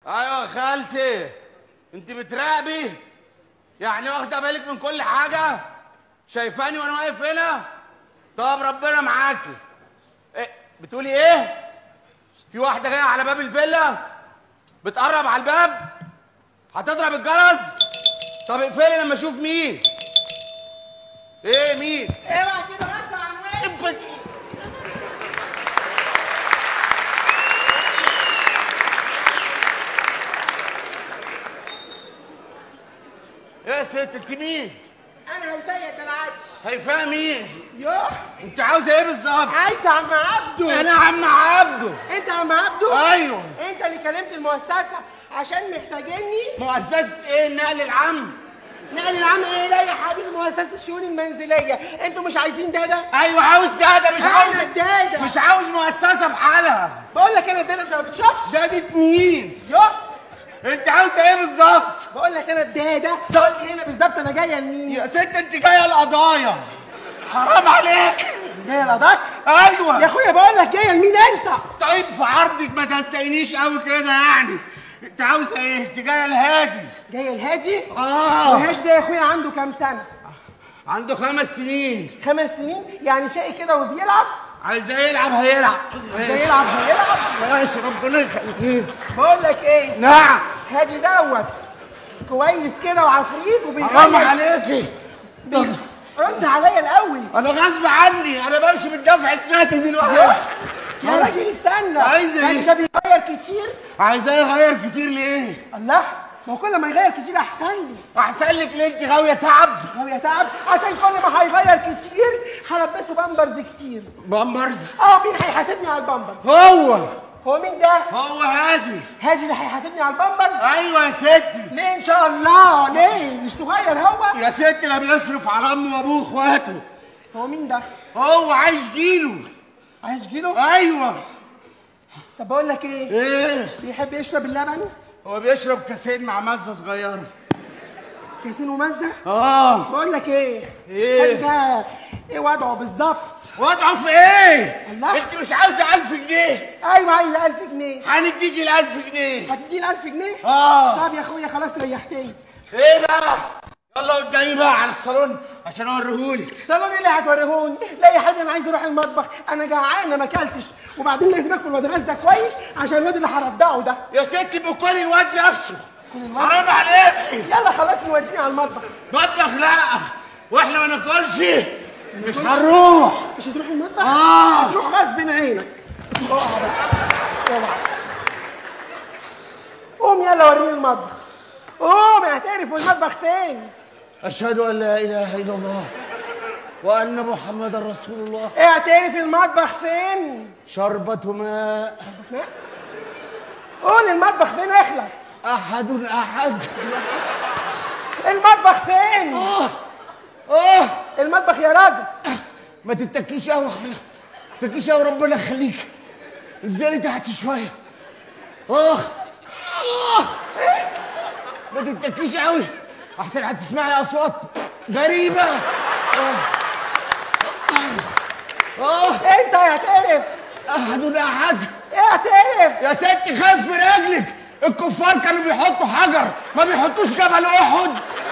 ايوه يا خالتي انت بتراقبي يعني واخده بالك من كل حاجه شايفاني وانا واقف هنا طب ربنا معاكي إيه بتقولي ايه في واحده جايه على باب الفيلا بتقرب على الباب هتضرب الجرس طب اقفلي لما اشوف مين ايه مين اوعى كده بس عن وشي ايه يا ست انت مين انا هيفاء الدلعاتش هيفاء مين يوه انت عاوزه ايه بالظبط عايز عم عبده انا عم عبده انت عم عبده ايوه انت اللي كلمت المؤسسه عشان محتاجيني مؤسسه ايه النقل العام نقل العام ايه لا يا حبيبي مؤسسه الشؤون المنزليه انتوا مش عايزين ده ده ايوه عاوز داده مش عاوز عايز الدادة. مش عاوز مؤسسه بحالها بقول لك انا الداده انت ما بتشوفش دادة مين يوه انت عاوزه ايه بالظبط بقول لك انا الداده تقول لي هنا بالظبط انا جايه لمين يا ست انت جايه القضايا حرام عليك جايه لقضاك ايوه يا اخويا بقول لك جايه لمين انت طيب في عرضك ما تنسينيش قوي كده يعني انت عاوزه ايه انت جايه الهادي جايه الهادي اه والهادي ده يا اخويا عنده كام سنه عنده خمس سنين خمس سنين يعني شقي كده وبيلعب عايزاه يلعب هيلعب ده يلعب هيلعب ماشي ربنا يخليك بقول لك ايه نعم هادي دوت كويس كده وعفريت حرام وبيغير عليكي رد عليا الاول انا غصب عني انا بمشي بالدفع الساتي دلوقتي يا راجل استنى عايز ايه؟ هادي ده بيغير كتير عايزاه يغير كتير ليه؟ الله ما هو كل ما يغير كتير احسن لي احسن لك ليه انت غاويه تعب لو يا تعب عشان كل ما هيغير كتير هلبسه بامبرز كتير بامبرز اه مين هيحاسبني على البامبرز هو هو مين ده هو هادي هادي اللي هيحاسبني على البامبرز ايوه يا ستي ليه ان شاء الله ليه مش صغير هو يا ستي لا بيصرف على امه وابوه واخواته هو مين ده هو عايش جيله عايز جيله ايوه طب بقول لك ايه ايه بيحب يشرب اللبن هو بيشرب كاسين مع مزه صغيره كيسين ومزه اه بقول لك ايه إيه؟ هادي ده ايه وضعه بالظبط وضعه في ايه؟ الله. انت مش عاوزه 1000 جنيه ايوه عايز 1000 جنيه هنديكي ال 1000 جنيه هتديني 1000 جنيه اه طب يا اخويا خلاص ريحتني ايه بقى؟ يلا قدامي بقى على الصالون عشان اوريهولك صالون ايه اللي هتوريهوني؟ لا يا حبيبي انا عايز اروح المطبخ انا جعان ما اكلتش وبعدين لازم اكل المدرسه ده كويس عشان الواد اللي هرضعه ده يا ستي بكل الواد نفسه حرام عليكي يلا خلاص نوديني على المطبخ مطبخ لا واحنا ما ناكلش مش هنروح مش هتروح المطبخ؟ اه هتروح غصب عينك اقع بقى اوعى قوم يلا وريني المطبخ قوم اعترف والمطبخ فين؟ اشهد ان لا اله الا الله وان محمدا رسول الله اعترف المطبخ فين؟ شربة ماء قول المطبخ فين اخلص احد احد المطبخ فين؟ اه اه المطبخ يا راجل ما تتكيش قوي تتكيش قوي ربنا يخليك انزلي تحت شويه اه آه. ما تتكيش قوي احسن هتسمعي اصوات غريبه اه اه انت اعترف احد احد اعترف يا ستي خاف في رجلك الكفار كانوا بيحطوا حجر ما بيحطوش جبل احد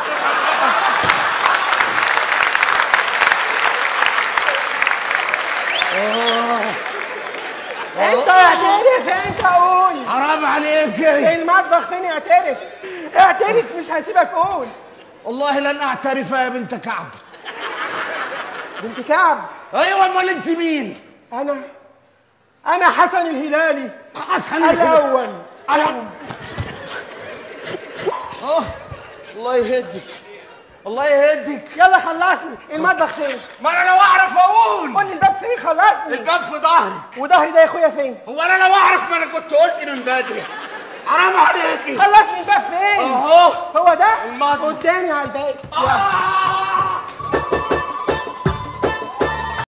انت اعترف انت قول حرام عليكي المطبخ فين اعترف اعترف مش هسيبك قول والله لن اعترف يا بنت كعب بنت كعب ايوه امال انت مين انا انا حسن الهلالي حسن الاول انا اه الله يهدك الله يهدك يلا خلصني المطبخ فين ما انا لو اعرف اقول قول لي الباب فين خلصني الباب في ظهري وظهري ده يا اخويا فين هو انا لو اعرف ما انا كنت قلت من بدري حرام عليكي خلصني الباب فين اهو هو ده المطبخ. قدامي على الباب آه.